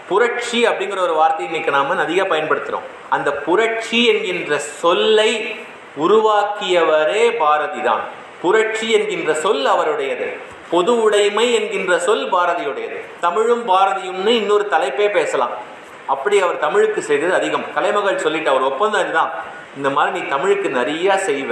புரட்சி அப்படிங்கிற ஒரு வார்த்தையை இன்னைக்கு நாம அதிக பயன்படுத்துறோம் அந்த புரட்சி என்கின்ற சொல்லை உருவாக்கியவரே பாரதி தான் புரட்சி என்கின்ற சொல் அவருடையது பொது உடைமை என்கின்ற சொல் பாரதியுடையது தமிழும் பாரதியும்னு இன்னொரு தலைப்பே பேசலாம் அப்படி அவர் தமிழுக்கு செய்தது அதிகம் கலைமகள் சொல்லிட்டு அவர் ஒப்பந்தம் இதுதான் இந்த மாதிரி நீ தமிழுக்கு நிறைய செய்வ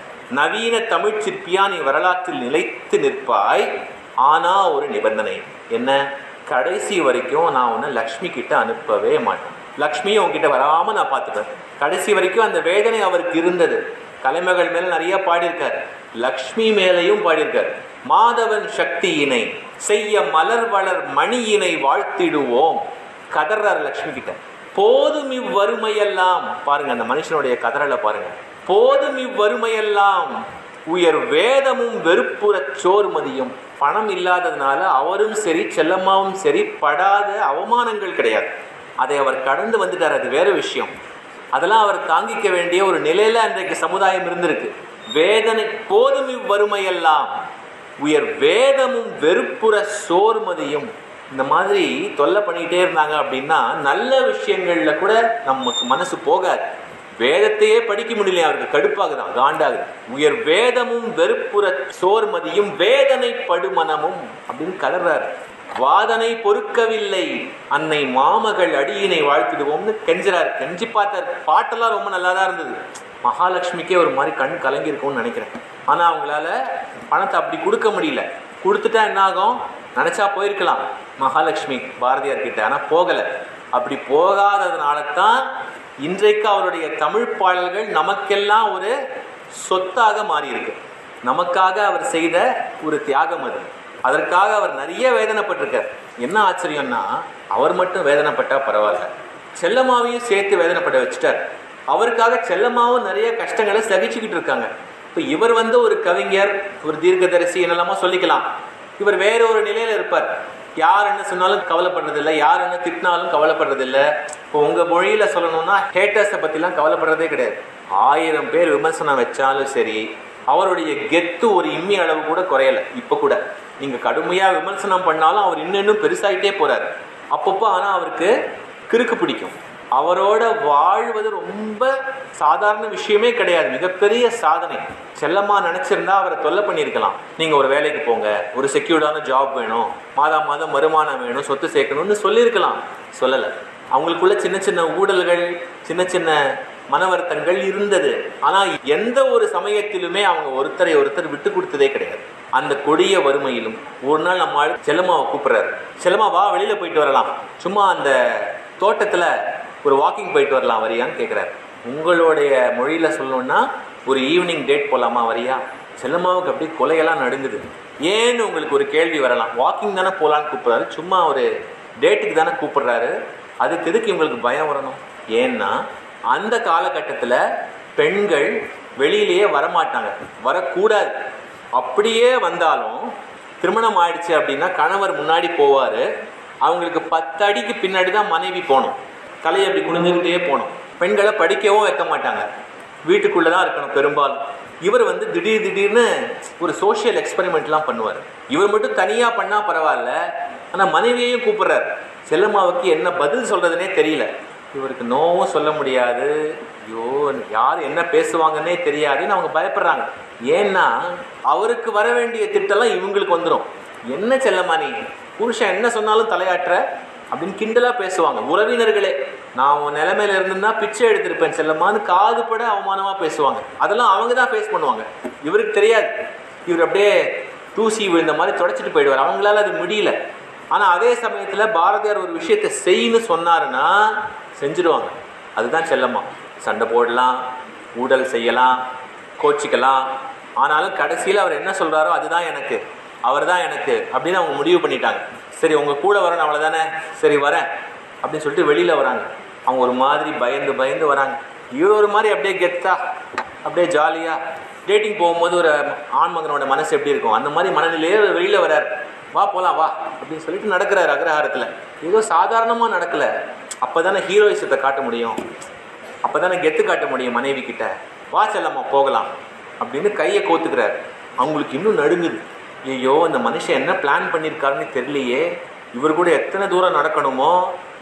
நவீன தமிழ் சிற்பியா நீ வரலாற்றில் நிலைத்து நிற்பாய் ஆனா ஒரு நிபந்தனை என்ன கடைசி வரைக்கும் நான் உன்னை லக்ஷ்மி கிட்ட அனுப்பவே மாட்டேன் லக்ஷ்மியும் உன்கிட்ட வராம நான் பார்த்துப்பேன் கடைசி வரைக்கும் அந்த வேதனை அவருக்கு இருந்தது கலைமகள் மேல நிறைய பாடியிருக்கார் லக்ஷ்மி மேலையும் பாடியிருக்கார் மாதவன் சக்தியினை செய்ய மலர் வளர் மணியினை வாழ்த்திடுவோம் கதறார் லக்ஷ்மி கிட்ட போதும் இவ்வறுமையெல்லாம் பாருங்க அந்த மனுஷனுடைய கதறலை பாருங்க போதும் இவ்வறுமையெல்லாம் உயர் வேதமும் வெறுப்புறச் சோர்மதியும் பணம் இல்லாததுனால அவரும் சரி செல்லம்மாவும் சரி படாத அவமானங்கள் கிடையாது அதை அவர் கடந்து வந்துட்டார் அது வேற விஷயம் அதெல்லாம் அவர் தாங்கிக்க வேண்டிய ஒரு நிலையில அன்றைக்கு சமுதாயம் இருந்திருக்கு வேதனை போதும் இவ்வறுமையெல்லாம் உயர் வேதமும் வெறுப்புற சோர்மதியும் இந்த மாதிரி தொல்லை பண்ணிக்கிட்டே இருந்தாங்க அப்படின்னா நல்ல விஷயங்கள்ல கூட நமக்கு மனசு போகாது வேதத்தையே படிக்க முடியல அவருக்கு கடுப்பாகுதான் காண்டாகுது உயர் வேதமும் வெறுப்புற சோர்மதியும் வேதனை படுமனமும் அப்படின்னு கதறாரு வாதனை பொறுக்கவில்லை அன்னை மாமகள் அடியினை வாழ்த்திடுவோம்னு கெஞ்சுறாரு கெஞ்சி பார்த்தார் பாட்டெல்லாம் ரொம்ப நல்லா தான் இருந்தது மகாலட்சுமிக்கே ஒரு மாதிரி கண் கலங்கி இருக்கும்னு நினைக்கிறேன் ஆனா அவங்களால பணத்தை அப்படி கொடுக்க முடியல கொடுத்துட்டா என்ன ஆகும் நினைச்சா போயிருக்கலாம் மகாலட்சுமி பாரதியார் கிட்ட ஆனா போகல அப்படி போகாததுனால தான் இன்றைக்கு அவருடைய தமிழ் பாடல்கள் நமக்கெல்லாம் ஒரு சொத்தாக மாறியிருக்கு நமக்காக அவர் செய்த ஒரு தியாகம் அது அதற்காக அவர் நிறைய வேதனைப்பட்டிருக்கார் என்ன ஆச்சரியம்னா அவர் மட்டும் வேதனைப்பட்டா பரவாயில்ல செல்லம்மாவையும் சேர்த்து வேதனைப்பட வச்சுட்டார் அவருக்காக செல்லம்மாவும் நிறைய கஷ்டங்களை சகிச்சுக்கிட்டு இருக்காங்க இப்போ இவர் வந்து ஒரு கவிஞர் ஒரு தீர்க்கதரிசி என்னெல்லாமோ சொல்லிக்கலாம் இவர் வேற ஒரு நிலையில இருப்பார் யார் என்ன சொன்னாலும் கவலைப்படுறதில்ல யார் என்ன திட்டினாலும் கவலைப்படுறதில்ல இப்போ உங்க மொழியில சொல்லணும்னா ஹேட்டர்ஸை பத்திலாம் கவலைப்படுறதே கிடையாது ஆயிரம் பேர் விமர்சனம் வச்சாலும் சரி அவருடைய கெத்து ஒரு இம்மி அளவு கூட குறையல இப்ப கூட நீங்க கடுமையா விமர்சனம் பண்ணாலும் அவர் இன்னும் இன்னும் பெருசாயிட்டே போறாரு அப்பப்போ ஆனா அவருக்கு கிறுக்கு பிடிக்கும் அவரோட வாழ்வது ரொம்ப சாதாரண விஷயமே கிடையாது மிகப்பெரிய சாதனை செல்லம்மா நினைச்சிருந்தா அவரை தொல்லை பண்ணியிருக்கலாம் நீங்க ஒரு வேலைக்கு போங்க ஒரு செக்யூர்டான ஜாப் வேணும் மாதம் மாதம் வருமானம் வேணும் சொத்து சேர்க்கணும்னு சொல்லியிருக்கலாம் சொல்லலை அவங்களுக்குள்ள சின்ன சின்ன ஊழல்கள் சின்ன சின்ன மன வருத்தங்கள் இருந்தது ஆனா எந்த ஒரு சமயத்திலுமே அவங்க ஒருத்தரை ஒருத்தர் விட்டு கொடுத்ததே கிடையாது அந்த கொடிய வறுமையிலும் ஒரு நாள் நம்ம ஆளு செல்லம்மாவை கூப்பிடுறாரு செல்லம்மா வா வெளியில போயிட்டு வரலாம் சும்மா அந்த தோட்டத்துல ஒரு வாக்கிங் போயிட்டு வரலாம் வரியான்னு கேட்குறாரு உங்களுடைய மொழியில சொல்லணும்னா ஒரு ஈவினிங் டேட் போலாமா வரியா செல்லம்மாவுக்கு அப்படியே கொலையெல்லாம் நடுங்குது ஏன்னு உங்களுக்கு ஒரு கேள்வி வரலாம் வாக்கிங் தானே போலான்னு கூப்பிடுறாரு சும்மா ஒரு டேட்டுக்கு தானே கூப்பிடுறாரு அதுக்கு எதுக்கு உங்களுக்கு பயம் வரணும் ஏன்னா அந்த காலகட்டத்தில் பெண்கள் வெளியிலேயே வரமாட்டாங்க வரக்கூடாது அப்படியே வந்தாலும் திருமணம் ஆயிடுச்சு அப்படின்னா கணவர் முன்னாடி போவார் அவங்களுக்கு பத்து அடிக்கு பின்னாடி தான் மனைவி போகணும் தலையை அப்படி குனிஞ்சுக்கிட்டே போகணும் பெண்களை படிக்கவும் வைக்க மாட்டாங்க வீட்டுக்குள்ளே தான் இருக்கணும் பெரும்பாலும் இவர் வந்து திடீர் திடீர்னு ஒரு சோஷியல் எக்ஸ்பெரிமெண்ட்லாம் பண்ணுவார் இவர் மட்டும் தனியாக பண்ணால் பரவாயில்ல ஆனால் மனைவியையும் கூப்பிடுறாரு செல்லம்மாவுக்கு என்ன பதில் சொல்கிறதுனே தெரியல இவருக்கு நோவும் சொல்ல முடியாது ஐயோ யார் என்ன பேசுவாங்கன்னே தெரியாதுன்னு அவங்க பயப்படுறாங்க ஏன்னா அவருக்கு வர வேண்டிய திட்டம்லாம் இவங்களுக்கு வந்துடும் என்ன செல்லம்மா நீ புருஷன் என்ன சொன்னாலும் தலையாட்டுற அப்படின்னு கிண்டலா பேசுவாங்க உறவினர்களே நான் உன் நிலைமையில இருந்திருந்தா பிச்சை எடுத்திருப்பேன் செல்லம்மான்னு காதுபட அவமானமா பேசுவாங்க அதெல்லாம் அவங்க தான் ஃபேஸ் பண்ணுவாங்க இவருக்கு தெரியாது இவர் அப்படியே தூசி விழுந்த மாதிரி தொடச்சிட்டு போயிடுவார் அவங்களால அது முடியல ஆனா அதே சமயத்துல பாரதியார் ஒரு விஷயத்தை செய்யு சொன்னாருன்னா செஞ்சிடுவாங்க அதுதான் செல்லம்மா சண்டை போடலாம் ஊடல் செய்யலாம் கோச்சிக்கலாம் ஆனாலும் கடைசியில் அவர் என்ன சொல்றாரோ அதுதான் எனக்கு அவர் தான் எனக்கு அப்படின்னு அவங்க முடிவு பண்ணிட்டாங்க சரி உங்க கூட வரணும் அவ்வளோதானே சரி வரேன் அப்படின்னு சொல்லிட்டு வெளியில வராங்க அவங்க ஒரு மாதிரி பயந்து பயந்து வராங்க இவர் ஒரு மாதிரி அப்படியே கெத்தா அப்படியே ஜாலியா டேட்டிங் போகும்போது ஒரு ஆண் மகனோட மனசு எப்படி இருக்கும் அந்த மாதிரி மனநிலையே வெளியில வரார் வா போலாம் வா அப்படின்னு சொல்லிட்டு நடக்கிறாரு அக்ரஹாரத்துல ஏதோ சாதாரணமா நடக்கல அப்பதானே ஹீரோயிசத்தை காட்ட முடியும் அப்பதானே கெத்து காட்ட முடியும் மனைவி கிட்ட வா செல்லம்மா போகலாம் அப்படின்னு கையை கோத்துக்கிறாரு அவங்களுக்கு இன்னும் நடுங்குது ஐயோ இந்த மனுஷன் என்ன பிளான் பண்ணியிருக்காருன்னு தெரியலையே இவர் கூட எத்தனை தூரம் நடக்கணுமோ